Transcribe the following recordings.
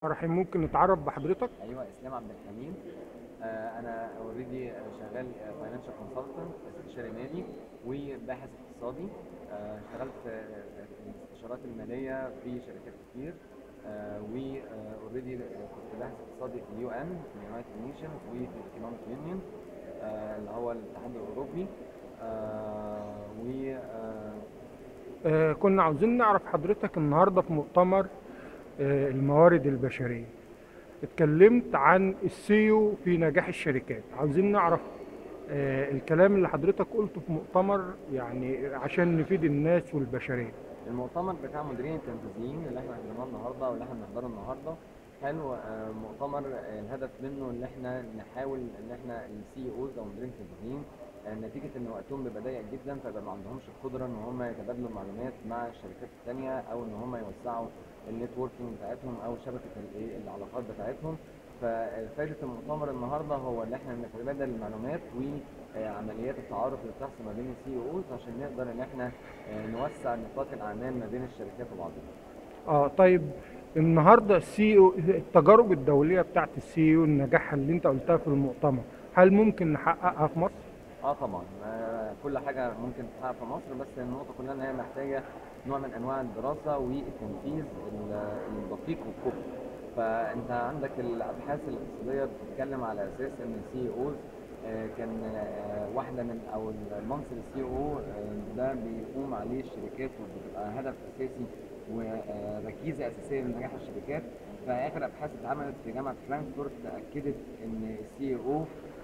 رحيم ممكن نتعرف بحضرتك ايوه اسلام عبد الحميد آه، انا اوريدي شغال فاينانشال كونسلتنت استشاري مالي وباحث اقتصادي آه، اشتغلت آه، في الاستشارات الماليه في شركات كتير واوريدي كنت باحث اقتصادي في اليو ان في اليونايتد نيشنز وفي الايكونوميك يونيون اللي هو الاتحاد الاوروبي آه، و آه، آه، كنا عاوزين نعرف حضرتك النهارده في مؤتمر آه، الموارد البشريه اتكلمت عن السيو في نجاح الشركات عاوزين نعرف آه، الكلام اللي حضرتك قلته في مؤتمر يعني عشان نفيد الناس والبشريه المؤتمر بتاع مديرين التنفيذيين اللي احنا حضرناه النهارده واللي احنا بنحضره النهارده حلو آه، مؤتمر آه، الهدف منه ان احنا نحاول ان احنا السي اوز او مديرين التنفيذيين آه، نتيجه ان وقتهم بيبقى ضيق جدا فبقى ما عندهمش القدره ان هم يتبادلوا معلومات مع الشركات الثانيه او ان هم يوسعوا النتوركينج بتاعتهم او شبكه الايه العلاقات بتاعتهم ففائده المؤتمر النهارده هو ان احنا نتبادل المعلومات وعمليات التعارف اللي بتحصل ما بين السي اوز عشان نقدر ان احنا آه، نوسع نطاق الاعمال ما بين الشركات وبعضها. اه طيب النهارده السي او التجارب الدوليه بتاعت السي او النجاح اللي انت قلتها في المؤتمر هل ممكن نحققها في مصر؟ اه طبعا آه، كل حاجه ممكن تتحقق في مصر بس النقطه كلها ان هي محتاجه نوع من انواع الدراسه والتنفيذ ال- الدقيق والكفء فانت عندك الابحاث الاقتصاديه بتتكلم على اساس ان السي اوز كان آه، واحده من او المنصب السي او ده بيقوم عليه الشركات وبتبقى هدف اساسي وركيزه اساسيه لنجاح الشركات فاخر ابحاث اتعملت في جامعه فرانكفورت اكدت ان السي او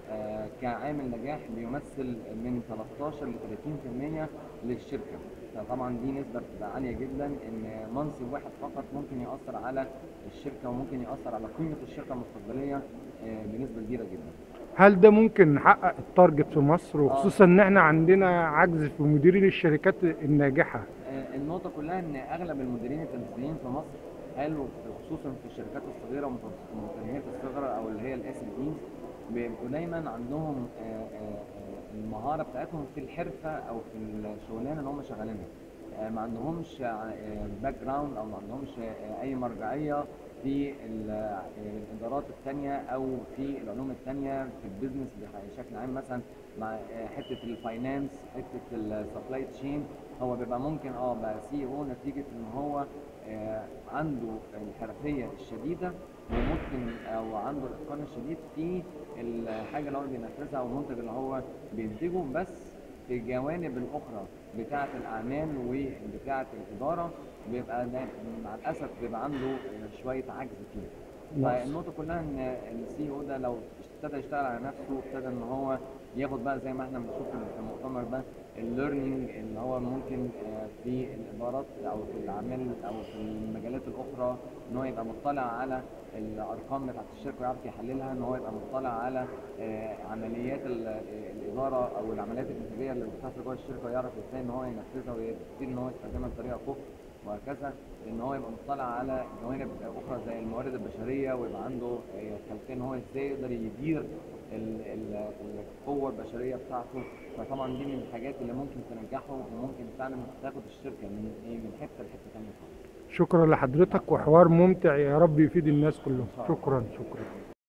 كعامل نجاح بيمثل من 13 ل 30% للشركه فطبعا دي نسبه بتبقى عاليه جدا ان منصب واحد فقط ممكن ياثر على الشركه وممكن ياثر على قيمه الشركه المستقبليه آه، بنسبه كبيره جدا هل ده ممكن نحقق التارجت في مصر وخصوصا ان احنا عندنا عجز في مديرين الشركات الناجحه آه، النقطة كلها إن أغلب المديرين التنفيذيين في مصر قالوا خصوصا في الشركات الصغيرة ومتناهية الصغر أو اللي هي الاس ام بيبقوا دايما عندهم آه، آه، آه، المهارة بتاعتهم في الحرفة أو في الشغلانة اللي هم شغالينها آه، ما عندهمش باك جراوند أو ما عندهمش آه، أي مرجعية في ال- آه، الإدارات التانية أو في العلوم التانية في البيزنس بشكل عام مثلا مع آه، حتة الفاينانس حتة السبلاي تشين هو بيبقى ممكن اه بقى سي او نتيجه ان هو آه عنده الحرفيه الشديده وممكن او عنده الاتقان الشديد في الحاجه اللي هو بينفذها او المنتج اللي هو بينتجه بس في الجوانب الاخرى بتاعه الاعمال وبتاعه الاداره بيبقى ده مع الاسف بيبقى عنده آه، شويه عجز فيه نعم. فالنقطه كلها ان السي او ده لو ابتدى يشتغل على نفسه ابتدى ان هو ياخد بقى زي ما احنا بنشوف في المؤتمر ده الليرنينج اللي هو ممكن آه، في الادارات او في الاعمال او في المجالات الاخرى ان هو يبقى مطلع على الارقام بتاعت الشركه ويعرف يحللها ان هو يبقى مطلع على آه، عمليات ال- الاداره او العمليات الانتاجيه اللي بتحصل جوه الشركه ويعرف ازاي ان هو ينفذها ويبتدي ان هو يستخدمها بطريقه كفء وهكذا ان هو يبقى مطلع على جوانب اخرى زي الموارد البشريه ويبقى عنده آه، خلفيه ان هو ازاي يقدر يدير ال- ال- القوه البشريه بتاعته فطبعا دي من الحاجات اللي ممكن تنجحه وممكن فعلا تاخد الشركه من ايه من حته لحته ثانيه خالص شكرا لحضرتك وحوار ممتع يا رب يفيد الناس كلهم شكرا شكرا